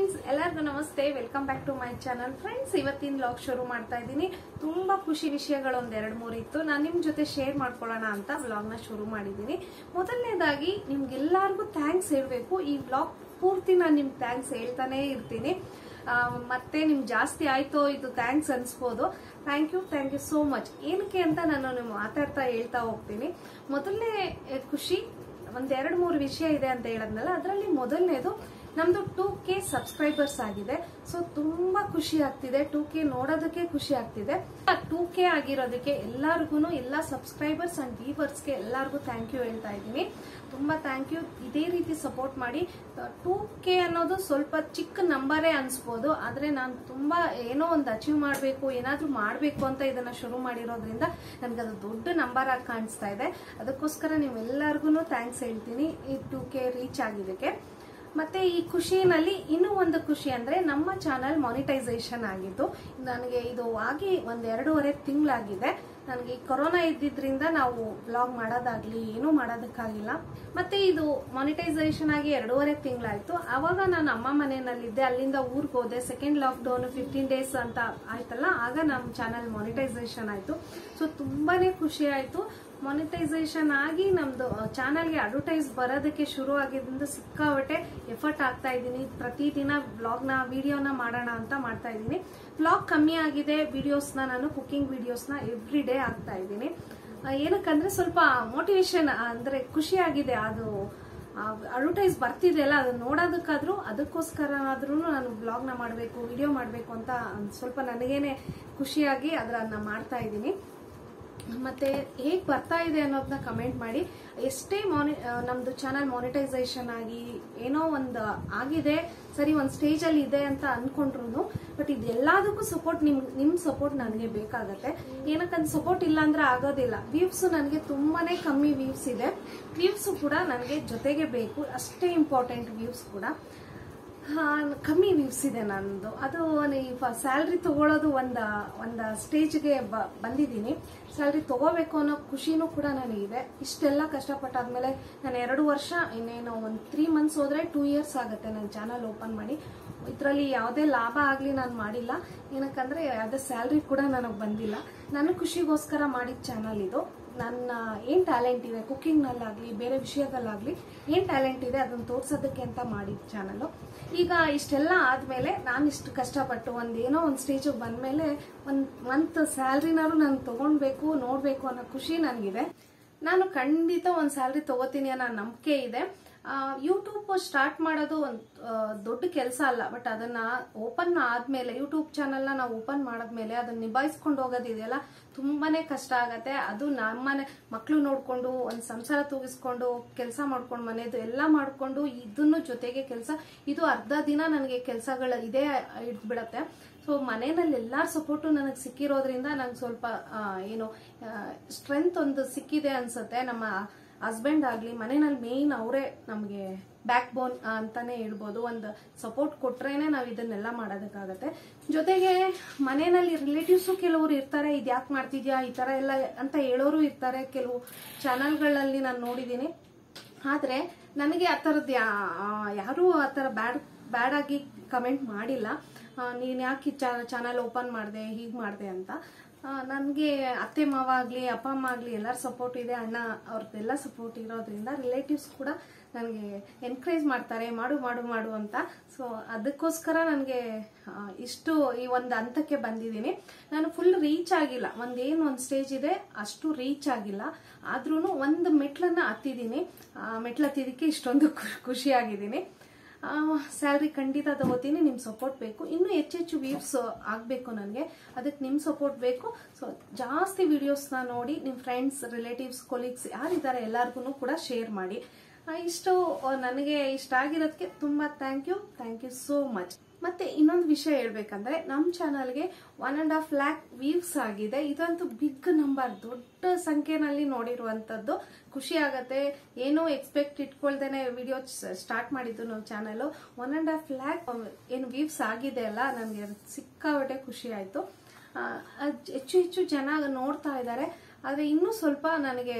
friends ಎಲ್ಲರಿಗೂ ನಮಸ್ತೆ welcome back to my channel friends ಇವತ್ತಿನ ಲಾಗ್ ಶುರು ಮಾಡ್ತಾ ಇದ್ದೀನಿ ತುಂಬಾ ಖುಷಿ ವಿಷಯಗಳು ಒಂದ್ ಎರಡ್ ಮೂರು ಇತ್ತು ನಾನು ನಿಮ್ ಜೊತೆ ಶೇರ್ ಮಾಡ್ಕೊಳ್ಳೋಣ ಅಂತ ವ್ಲಾಗ್ನ ಶುರು ಮಾಡಿದ್ದೀನಿ ಮೊದಲನೇದಾಗಿ ನಿಮ್ಗೆಲ್ಲರಿಗೂ ಥ್ಯಾಂಕ್ಸ್ ಹೇಳ್ಬೇಕು ಈ ವ್ಲಾಗ್ ಪೂರ್ತಿ ನಾನು ನಿಮ್ಗೆ ಥ್ಯಾಂಕ್ಸ್ ಹೇಳ್ತಾನೆ ಇರ್ತೀನಿ ಆ, ಮತ್ತೆ ನಿಮ್ಗೆ ಜಾಸ್ತಿ ಆಯ್ತೋ ಇದು ಥ್ಯಾಂಕ್ಸ್ ಅನ್ಸ್ಬೋದು thank you thank you so much ಏನಕ್ಕೆ ಅಂತ ನಾನು ನಿಮ್ಗೆ ಮಾತಾಡ್ತಾ ಹೇಳ್ತಾ ಹೋಗ್ತೀನಿ ಮೊದಲನೇ ಖುಷಿ ಒಂದ್ ಎರಡು ಮೂರು ವಿಷಯ ಇದೆ ಅಂತ ಹೇಳದ್ನಲ್ಲ ಅದರಲ್ಲಿ ಮೊದಲನೇದು ನಮ್ದು ಟೂ ಕೆ ಸಬ್ಸ್ಕ್ರೈಬರ್ಸ್ ಆಗಿದೆ ಸೊ ತುಂಬಾ ಖುಷಿ ಆಗ್ತಿದೆ ಟೂ ಕೆ ನೋಡೋದಕ್ಕೆ ಖುಷಿ ಆಗ್ತಿದೆ ಟೂ ಕೆ ಆಗಿರೋದಕ್ಕೆ ಎಲ್ಲಾರ್ಗು ಎಲ್ಲ ಸಬ್ಸ್ಕ್ರೈಬರ್ಸ್ ಅಂಡ್ ವ್ಯೂವರ್ಸ್ಗೆ ಎಲ್ಲಾರ್ಗು ಥ್ಯಾಂಕ್ ಯು ಹೇಳ್ತಾ ಇದ್ದೀನಿ ತುಂಬಾ ಥ್ಯಾಂಕ್ ಯು ಇದೇ ರೀತಿ ಸಪೋರ್ಟ್ ಮಾಡಿ ಟೂ ಕೆ ಅನ್ನೋದು ಸ್ವಲ್ಪ ಚಿಕ್ಕ ನಂಬರೇ ಅನ್ಸ್ಬೋದು ಆದ್ರೆ ನಾನು ತುಂಬಾ ಏನೋ ಒಂದು ಅಚೀವ್ ಮಾಡಬೇಕು ಏನಾದ್ರೂ ಮಾಡಬೇಕು ಅಂತ ಇದನ್ನ ಶುರು ಮಾಡಿರೋದ್ರಿಂದ ನನ್ಗೆ ಅದು ದೊಡ್ಡ ನಂಬರ್ ಆಗಿ ಕಾಣಿಸ್ತಾ ಇದೆ ಅದಕ್ಕೋಸ್ಕರ ನೀವೆಲ್ಲರಿಗೂ ಥ್ಯಾಂಕ್ಸ್ ಹೇಳ್ತೀನಿ ಈ ಟೂ ಕೆ ರೀಚ್ ಆಗಿದ್ದಕ್ಕೆ ಮತ್ತೆ ಈ ಖುಷಿನಲ್ಲಿ ಇನ್ನೂ ಒಂದು ಖುಷಿ ಅಂದ್ರೆ ನಮ್ಮ ಚಾನಲ್ ಮಾನಿಟೈಸೇಷನ್ ಆಗಿದ್ದು ನನಗೆ ಇದು ಆಗಿ ಒಂದ್ ಎರಡೂವರೆ ತಿಂಗಳಾಗಿದೆ ನನಗೆ ಕೊರೋನಾ ಇದ್ದಿದ್ರಿಂದ ನಾವು ಬ್ಲಾಗ್ ಮಾಡೋದಾಗ್ಲಿ ಏನೂ ಮಾಡೋದಕ್ಕಾಗಿಲ್ಲ ಮತ್ತೆ ಇದು ಮಾನಿಟೈಸೇಷನ್ ಆಗಿ ಎರಡೂವರೆ ತಿಂಗಳಾಯ್ತು ಅವಾಗ ನಾನು ಅಮ್ಮ ಮನೆಯಲ್ಲಿದ್ದೆ ಅಲ್ಲಿಂದ ಊರಿಗೆ ಹೋದೆ second lockdown fifteen days ಅಂತ ಆಯ್ತಲ್ಲ ಆಗ ನಮ್ಮ ಚಾನಲ್ ಮಾನಿಟೈಸೇಷನ್ ಆಯ್ತು ಸೊ ತುಂಬಾನೇ ಖುಷಿ ಆಯ್ತು ಮಾನಿಟೈಸೇಷನ್ ಆಗಿ ನಮ್ದು ಚಾನಲ್ಗೆ ಅಡ್ವರ್ಟೈಸ್ ಬರೋದಕ್ಕೆ ಶುರು ಆಗಿದ್ದರಿಂದ ಸಿಕ್ಕಾಬಟ್ಟೆ ಎಫರ್ಟ್ ಆಗ್ತಾ ಇದ್ದೀನಿ ಪ್ರತಿದಿನ ಬ್ಲಾಗ್ನ ವಿಡಿಯೋನ ಮಾಡೋಣ ಅಂತ ಮಾಡ್ತಾ ಇದ್ದೀನಿ ಬ್ಲಾಗ್ ಕಮ್ಮಿ ಆಗಿದೆ ವಿಡಿಯೋಸ್ನ ನಾನು ಕುಕಿಂಗ್ ವಿಡಿಯೋಸ್ನ ಎವ್ರಿ ಡೇ ಆಗ್ತಾ ಇದ್ದೀನಿ ಆ, ಏನಕ್ಕಂದ್ರೆ ಸ್ವಲ್ಪ ಮೋಟಿವೇಶನ್ ಅಂದ್ರೆ ಖುಷಿ ಆಗಿದೆ ಅದು ಅಡ್ವರ್ಟೈಸ್ ಬರ್ತಿದೆಯಲ್ಲ ಅದನ್ನ ನೋಡೋದಕ್ಕಾದ್ರೂ ಅದಕ್ಕೋಸ್ಕರನಾದ್ರೂ ನಾನು ಬ್ಲಾಗ್ನ ಮಾಡಬೇಕು ವಿಡಿಯೋ ಮಾಡಬೇಕು ಅಂತ ಸ್ವಲ್ಪ ನನಗೇನೆ ಖುಷಿಯಾಗಿ ಅದನ್ನ ಮಾಡ್ತಾ ಇದ್ದೀನಿ ಮತ್ತೆ ಹೇಗ್ ಬರ್ತಾ ಇದೆ ಅನ್ನೋದನ್ನ ಕಮೆಂಟ್ ಮಾಡಿ ಎಷ್ಟೇ ಮಾನಿ ಆ, ನಮ್ದು ಚಾನಲ್ ಮಾನಿಟೈಸೇಷನ್ ಆಗಿ ಏನೋ ಒಂದು ಆಗಿದೆ ಸರಿ ಒಂದು ಸ್ಟೇಜ್ ಅಲ್ಲಿ ಇದೆ ಅಂತ ಅನ್ಕೊಂಡ್ರು ಬಟ್ ಇದೆಲ್ಲದಕ್ಕೂ ಸಪೋರ್ಟ್ ನಿಮ್ ನಿಮ್ ಸಪೋರ್ಟ್ ನನಗೆ ಬೇಕಾಗತ್ತೆ ಏನಕ್ಕಂತ ಸಪೋರ್ಟ್ ಇಲ್ಲ ಅಂದ್ರೆ ಆಗೋದಿಲ್ಲ ವ್ಯೂವ್ಸ್ ನನಗೆ ತುಂಬಾನೇ ಕಮ್ಮಿ ವ್ಯೂವ್ಸ್ ಇದೆ ವ್ಯೂವ್ಸ್ ಕೂಡ ನನಗೆ ಜೊತೆಗೆ ಬೇಕು ಅಷ್ಟೇ ಇಂಪಾರ್ಟೆಂಟ್ ವ್ಯೂವ್ಸ್ ಕೂಡ ಹಾ, ಕಮ್ಮಿ ವ್ಯೂಸ್ ಇದೆ ನಂದು ಅದು ಸ್ಯಾಲ್ರಿ ತಗೊಳ್ಳೋದು ಒಂದ ಒಂದ ಸ್ಟೇಜ್ಗೆ ಬಂದಿದ್ದೀನಿ ಸ್ಯಾಲ್ರಿ ತಗೋಬೇಕು ಅನ್ನೋ ಖುಷಿನೂ ಕೂಡ ನನಗಿದೆ ಇಷ್ಟೆಲ್ಲ ಕಷ್ಟಪಟ್ಟಾದ್ಮೇಲೆ ನಾನು ಎರಡು ವರ್ಷ ಇನ್ನೇನು ಒಂದು ತ್ರೀ ಮಂತ್ಸ್ ಹೋದ್ರೆ ಟೂ ಇಯರ್ಸ್ ಆಗುತ್ತೆ ನನ್ನ ಚಾನಲ್ ಓಪನ್ ಮಾಡಿ ಇದರಲ್ಲಿ ಯಾವುದೇ ಲಾಭ ಆಗಲಿ ನಾನು ಮಾಡಿಲ್ಲ ಏನಕ್ಕಂದ್ರೆ ಯಾವುದೇ ಸ್ಯಾಲ್ರಿ ಕೂಡ ನನಗೆ ಬಂದಿಲ್ಲ ನನ್ನ ಖುಷಿಗೋಸ್ಕರ ಮಾಡಿದ ಚಾನಲ್ ಇದು ನನ್ನ ಏನ್ ಟ್ಯಾಲೆಂಟ್ ಇದೆ ಕುಕಿಂಗ್ ನಲ್ಲಾಗ್ಲಿ ಬೇರೆ ವಿಷಯದಲ್ಲಾಗ್ಲಿ ಏನ್ ಟ್ಯಾಲೆಂಟ್ ಇದೆ ಅದನ್ನ ತೋರ್ಸೋದಕ್ಕೆ ಅಂತ ಮಾಡಿದ ಚಾನಲ್ ಈಗ ಇಷ್ಟೆಲ್ಲ ಆದ್ಮೇಲೆ ನಾನು ಇಷ್ಟು ಕಷ್ಟಪಟ್ಟು ಒಂದ್ ಏನೋ ಒಂದ್ ಸ್ಟೇಜ್ ಬಂದ್ಮೇಲೆ ಒಂದ್ ಮಂತ್ ಸ್ಯಾಲ್ರಿನಾರು ನಾನು ತಗೊಳ್ಬೇಕು ನೋಡ್ಬೇಕು ಅನ್ನೋ ಖುಷಿ ನನಗಿದೆ ನಾನು ಖಂಡಿತ ಒಂದ್ ಸ್ಯಾಲ್ರಿ ತಗೋತೀನಿ ಅನ್ನೋ ನಂಬಿಕೆ ಇದೆ ಯೂಟ್ಯೂಬ್ ಸ್ಟಾರ್ಟ್ ಮಾಡೋದು ಒಂದು ದೊಡ್ಡ ಕೆಲಸ ಅಲ್ಲ ಬಟ್ ಅದನ್ನ ಓಪನ್ ಆದ್ಮೇಲೆ ಯೂಟ್ಯೂಬ್ ಚಾನಲ್ನ ನಾವು ಓಪನ್ ಮಾಡಾದ್ಮೇಲೆ ಅದನ್ನ ನಿಭಾಯಿಸ್ಕೊಂಡು ಹೋಗೋದಿದೆಯಲ್ಲ ತುಂಬಾನೇ ಕಷ್ಟ ಆಗತ್ತೆ ಅದು ನಮ್ಮನೆ ಮಕ್ಕಳು ನೋಡ್ಕೊಂಡು ಒಂದು ಸಂಸಾರ ತೂಗಿಸ್ಕೊಂಡು ಕೆಲಸ ಮಾಡ್ಕೊಂಡು ಮನೆದು ಎಲ್ಲ ಮಾಡ್ಕೊಂಡು ಇದನ್ನು ಜೊತೆಗೆ ಕೆಲಸ ಇದು ಅರ್ಧ ದಿನ ನನಗೆ ಕೆಲಸಗಳ ಇದೇ ಹಿಡ್ದ್ಬಿಡತ್ತೆ ಸೊ ಮನೆಯಲ್ಲಿ ಎಲ್ಲಾರ ಸಪೋರ್ಟು ನನಗೆ ಸಿಕ್ಕಿರೋದ್ರಿಂದ ನಂಗೆ ಸ್ವಲ್ಪ ಆ, ಏನು ಸ್ಟ್ರೆಂತ್ ಒಂದು ಸಿಕ್ಕಿದೆ ಅನ್ಸುತ್ತೆ ನಮ್ಮ ಹಸ್ಬೆಂಡ್ ಆಗ್ಲಿ ಮನೆಯಲ್ಲಿ ಮೇನ್ ಅವರೇ ನಮಗೆ ಬ್ಯಾಕ್ ಬೋನ್ ಅಂತಾನೆ ಹೇಳ್ಬೋದು ಒಂದು ಸಪೋರ್ಟ್ ಕೊಟ್ರೇನೆ ನಾವು ಇದನ್ನೆಲ್ಲ ಮಾಡೋದಕ್ಕಾಗತ್ತೆ ಜೊತೆಗೆ ಮನೆಯಲ್ಲಿ ರಿಲೇಟಿವ್ಸು ಕೆಲವರು ಇರ್ತಾರೆ ಇದು ಯಾಕೆ ಮಾಡ್ತಿದ್ಯಾ ಈ ತರ ಎಲ್ಲ ಅಂತ ಹೇಳೋರು ಇರ್ತಾರೆ ಕೆಲವು ಚಾನಲ್ಗಳಲ್ಲಿ ನಾನು ನೋಡಿದ್ದೀನಿ ಆದ್ರೆ ನನಗೆ ಆ ಥರದ್ದು ಯಾರೂ ಆ ಥರ ಬ್ಯಾಡ್ ಬ್ಯಾಡ್ ಆಗಿ ಕಮೆಂಟ್ ಮಾಡಿಲ್ಲ ಆ, ನೀನ್ ಯಾಕೆ ಚಾನಲ್ ಓಪನ್ ಮಾಡಿದೆ ಹೀಗೆ ಮಾಡಿದೆ ಅಂತ ನನಗೆ ಅತ್ತೆ ಮಾವ ಆಗಲಿ ಅಪ್ಪ ಅಮ್ಮ ಆಗಲಿ ಎಲ್ಲರ ಸಪೋರ್ಟ್ ಇದೆ ಅಣ್ಣ ಅವ್ರದ್ದೆಲ್ಲ ಸಪೋರ್ಟ್ ಇರೋದ್ರಿಂದ ರಿಲೇಟಿವ್ಸ್ ಕೂಡ ನನಗೆ ಎನ್ಕರೇಜ್ ಮಾಡ್ತಾರೆ ಮಾಡು ಮಾಡು ಮಾಡು ಅಂತ ಸೊ ಅದಕ್ಕೋಸ್ಕರ ನನಗೆ ಇಷ್ಟು ಈ ಒಂದು ಹಂತಕ್ಕೆ ಬಂದಿದ್ದೀನಿ ನಾನು ಫುಲ್ ರೀಚ್ ಆಗಿಲ್ಲ ಒಂದೇನು ಒಂದು ಸ್ಟೇಜ್ ಇದೆ ಅಷ್ಟು ರೀಚ್ ಆಗಿಲ್ಲ ಆದ್ರೂ ಒಂದು ಮೆಟ್ಲನ್ನ ಹತ್ತಿದ್ದೀನಿ ಆ ಮೆಟ್ಲು ಹತ್ತಿದ್ದಕ್ಕೆ ಇಷ್ಟೊಂದು ಖು- ಖುಷಿಯಾಗಿದ್ದೀನಿ ಸ್ಯಾಲ್ರಿ ಖಂಡಿತ ತಗೋತೀನಿ ನಿಮ್ಮ ಸಪೋರ್ಟ್ ಬೇಕು ಇನ್ನೂ ಹೆಚ್ಚೆಚ್ಚು ವ್ಯೂಸ್ ಆಗಬೇಕು ನನಗೆ ಅದಕ್ಕೆ ನಿಮ್ಮ ಸಪೋರ್ಟ್ ಬೇಕು ಸೊ ಜಾಸ್ತಿ ವಿಡಿಯೋಸ್ನ ನೋಡಿ ನಿಮ್ಮ ಫ್ರೆಂಡ್ಸ್ ರಿಲೇಟಿವ್ಸ್ ಕೊಲೀಗ್ಸ್ ಯಾರಿದ್ದಾರೆ ಎಲ್ಲರಿಗೂ ಕೂಡ ಶೇರ್ ಮಾಡಿ ಆ, ಇಷ್ಟು ಆ, ನನಗೆ ಇಷ್ಟ ಆಗಿರೋದಕ್ಕೆ ತುಂಬಾ thank you thank you so much ಮತ್ತೆ ಇನ್ನೊಂದು ವಿಷಯ ಹೇಳ್ಬೇಕಂದ್ರೆ ನಮ್ಮ ಚಾನಲ್ಗೆ one and half lakh views ಆಗಿದೆ ಇದಂತೂ ಬಿಗ್ ನಂಬರ್ ದೊಡ್ಡ ಸಂಖ್ಯೆನಲ್ಲಿ ನೋಡಿರುವಂತದ್ದು ಖುಷಿ ಆಗತ್ತೆ ಏನೋ ಎಕ್ಸ್ಪೆಕ್ಟ್ ಇಟ್ಕೊಳ್ದೇನೆ ವಿಡಿಯೋ ಸ್ಟಾರ್ಟ್ ಮಾಡಿದ್ದು ನಾವು channel one and half lakh ಏನು ವ್ಯೂಸ್ ಆಗಿದೆ ಅಲ್ಲ ನನಗೆ ಸಿಕ್ಕಾಬಟ್ಟೆ ಖುಷಿ ಆಯ್ತು ಆ, ಅದ್ ಹೆಚ್ಚು ಹೆಚ್ಚು ಜನ ನೋಡ್ತಾ ಇದ್ದಾರೆ ಆದ್ರೆ ಇನ್ನೂ ಸ್ವಲ್ಪ ನನಗೆ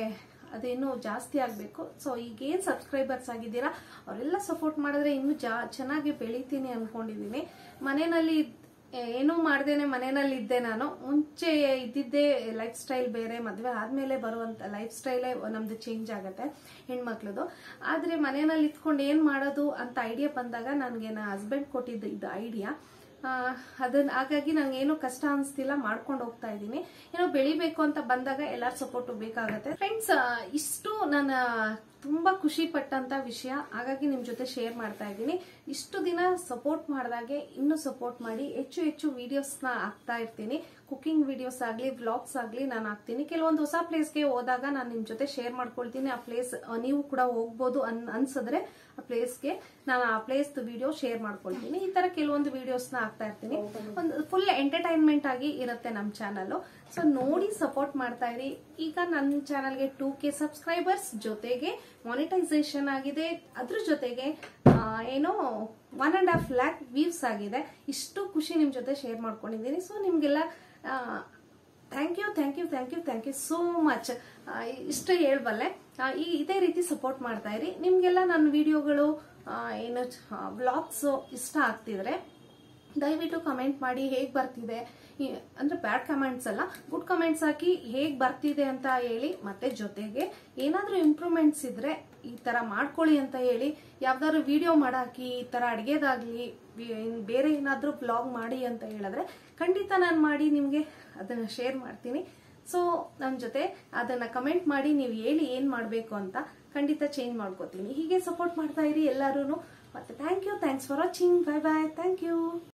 ಅದೇನು ಜಾಸ್ತಿ ಆಗಬೇಕು ಸೊ ಈಗೇನು ಸಬ್ಸ್ಕ್ರೈಬರ್ಸ್ ಆಗಿದ್ದೀರಾ ಅವರೆಲ್ಲ ಸಪೋರ್ಟ್ ಮಾಡಿದ್ರೆ ಇನ್ನೂ ಜಾ ಚೆನ್ನಾಗಿ ಬೆಳಿತೀನಿ ಅನ್ಕೊಂಡಿದ್ದೀನಿ ಮನೆಯಲ್ಲಿ ಏನೂ ಮಾಡ್ದೇನೆ ಮನೆಯಲ್ಲಿ ಇದ್ದೆ ನಾನು ಮುಂಚೆ ಇದ್ದಿದ್ದೇ ಲೈಫ್ ಸ್ಟೈಲ್ ಬೇರೆ ಮದುವೆ ಆದ್ಮೇಲೆ ಬರುವಂತ ಲೈಫ್ ಸ್ಟೈಲೇ ನಮ್ದು ಚೇಂಜ್ ಆಗುತ್ತೆ ಹೆಣ್ಮಕ್ಳದು ಆದ್ರೆ ಮನೆಯಲ್ಲಿ ಇತ್ಕೊಂಡು ಏನ್ ಮಾಡೋದು ಅಂತ ಐಡಿಯಾ ಬಂದಾಗ ನನಗೆ ನನ್ನ ಹಸ್ಬೆಂಡ್ ಕೊಟ್ಟಿದ್ದು ಇದು ಐಡಿಯಾ ಅದನ್ನ ಹಾಗಾಗಿ ನಂಗೆ ಏನು ಕಷ್ಟ ಅನಿಸ್ತಿಲ್ಲ ಮಾಡ್ಕೊಂಡು ಹೋಗ್ತಾ ಇದ್ದೀನಿ ಏನೋ ಬೆಳಿಬೇಕು ಅಂತ ಬಂದಾಗ ಎಲ್ಲರ ಸಪೋರ್ಟ್ ಬೇಕಾಗತ್ತೆ ಫ್ರೆಂಡ್ಸ್ ಇಷ್ಟು ನನ್ನ ತುಂಬಾ ಖುಷಿ ಪಟ್ಟಂತ ವಿಷಯ ಹಾಗಾಗಿ ನಿಮ್ ಜೊತೆ ಶೇರ್ ಮಾಡ್ತಾ ಇದ್ದೀನಿ ಇಷ್ಟು ದಿನ ಸಪೋರ್ಟ್ ಮಾಡಿದಾಗೆ ಇನ್ನೂ ಸಪೋರ್ಟ್ ಮಾಡಿ ಹೆಚ್ಚು ಹೆಚ್ಚು ವಿಡಿಯೋಸ್ನ ಹಾಕ್ತಾ ಇರ್ತೀನಿ ಕುಕಿಂಗ್ ವಿಡಿಯೋಸ್ ಆಗಲಿ ವ್ಲಾಗ್ಸ್ ಆಗಲಿ ನಾನು ಹಾಕ್ತೀನಿ ಕೆಲವೊಂದು ಹೊಸ ಪ್ಲೇಸ್ಗೆ ಹೋದಾಗ ನಾನು ನಿಮ್ ಜೊತೆ ಶೇರ್ ಮಾಡ್ಕೊಳ್ತೀನಿ ಆ ಪ್ಲೇಸ್ ನೀವು ಕೂಡ ಹೋಗ್ಬೋದು ಅನ್ ಅನ್ಸಿದ್ರೆ ಆ ಪ್ಲೇಸ್ಗೆ ನಾನು ಆ ಪ್ಲೇಸ್ ವಿಡಿಯೋ ಶೇರ್ ಮಾಡ್ಕೊಳ್ತೀನಿ ಈ ತರ ಕೆಲವೊಂದು ವಿಡಿಯೋಸ್ನ ಹಾಕ್ತಾ ಇರ್ತೀನಿ ಒಂದು ಫುಲ್ ಎಂಟರ್ಟೈನ್ಮೆಂಟ್ ಆಗಿ ಇರುತ್ತೆ ನಮ್ಮ ಚಾನಲ್ ಸೊ ನೋಡಿ ಸಪೋರ್ಟ್ ಮಾಡ್ತಾ ಇರಿ ಈಗ ನನ್ನ ಚಾನಲ್ಗೆ ಟೂ ಕೆ ಸಬ್ಸ್ಕ್ರೈಬರ್ಸ್ ಜೊತೆಗೆ ಮಾನಿಟೈಸೇಷನ್ ಆಗಿದೆ ಅದ್ರ ಜೊತೆಗೆ ಆ, ಏನೋ one and half lakh views ಆಗಿದೆ ಇಷ್ಟು ಖುಷಿ ನಿಮ್ ಜೊತೆ ಶೇರ್ ಮಾಡ್ಕೊಂಡಿದ್ದೀನಿ ಸೊ ನಿಮ್ಗೆಲ್ಲ thank you thank you thank you thank you so much ಇಷ್ಟು ಹೇಳ್ಬಲ್ಲೆ ಆ, ಈ ಇದೇ ರೀತಿ ಸಪೋರ್ಟ್ ಮಾಡ್ತಾ ಇರಿ ನಿಮ್ಗೆಲ್ಲ ನನ್ನ ವಿಡಿಯೋಗಳು ಏನು ವ್ಲಾಗ್ಸ್ ಇಷ್ಟ ಆಗ್ತಿದ್ರೆ ದಯವಿಟ್ಟು ಕಮೆಂಟ್ ಮಾಡಿ ಹೇಗ್ ಬರ್ತಿದೆ ಈ- ಅಂದ್ರೆ ಬ್ಯಾಡ್ ಕಮೆಂಟ್ಸ್ ಅಲ್ಲ ಗುಡ್ ಕಮೆಂಟ್ಸ್ ಹಾಕಿ ಹೇಗ್ ಬರ್ತಿದೆ ಅಂತ ಹೇಳಿ ಮತ್ತೆ ಜೊತೆಗೆ ಏನಾದ್ರೂ ಇಂಪ್ರೂವ್ಮೆಂಟ್ಸ್ ಇದ್ರೆ ಈ ತರ ಮಾಡ್ಕೊಳ್ಳಿ ಅಂತ ಹೇಳಿ ಯಾವ್ದಾದ್ರು ವಿಡಿಯೋ ಮಾಡಾಕಿ ಈ ತರ ಅಡ್ಗೆದಾಗ್ಲಿ ವಿ- ಇನ್ ಬೇರೆ ಏನಾದ್ರೂ ಬ್ಲಾಗ್ ಮಾಡಿ ಅಂತ ಹೇಳಿದ್ರೆ ಖಂಡಿತ ನಾನು ಮಾಡಿ ನಿಮ್ಗೆ ಅದನ್ನ ಶೇರ್ ಮಾಡ್ತೀನಿ ಸೊ ನಮ್ಮ ಜೊತೆ ಅದನ್ನ ಕಮೆಂಟ್ ಮಾಡಿ ನೀವು ಹೇಳಿ ಏನ್ ಮಾಡ್ಬೇಕು ಅಂತ ಖಂಡಿತ ಚೇಂಜ್ ಮಾಡ್ಕೋತೀನಿ ಹೀಗೆ ಸಪೋರ್ಟ್ ಮಾಡ್ತಾ ಇರಿ ಎಲ್ಲರೂ ಮತ್ತೆ thank you thanks for watching bye bye thank you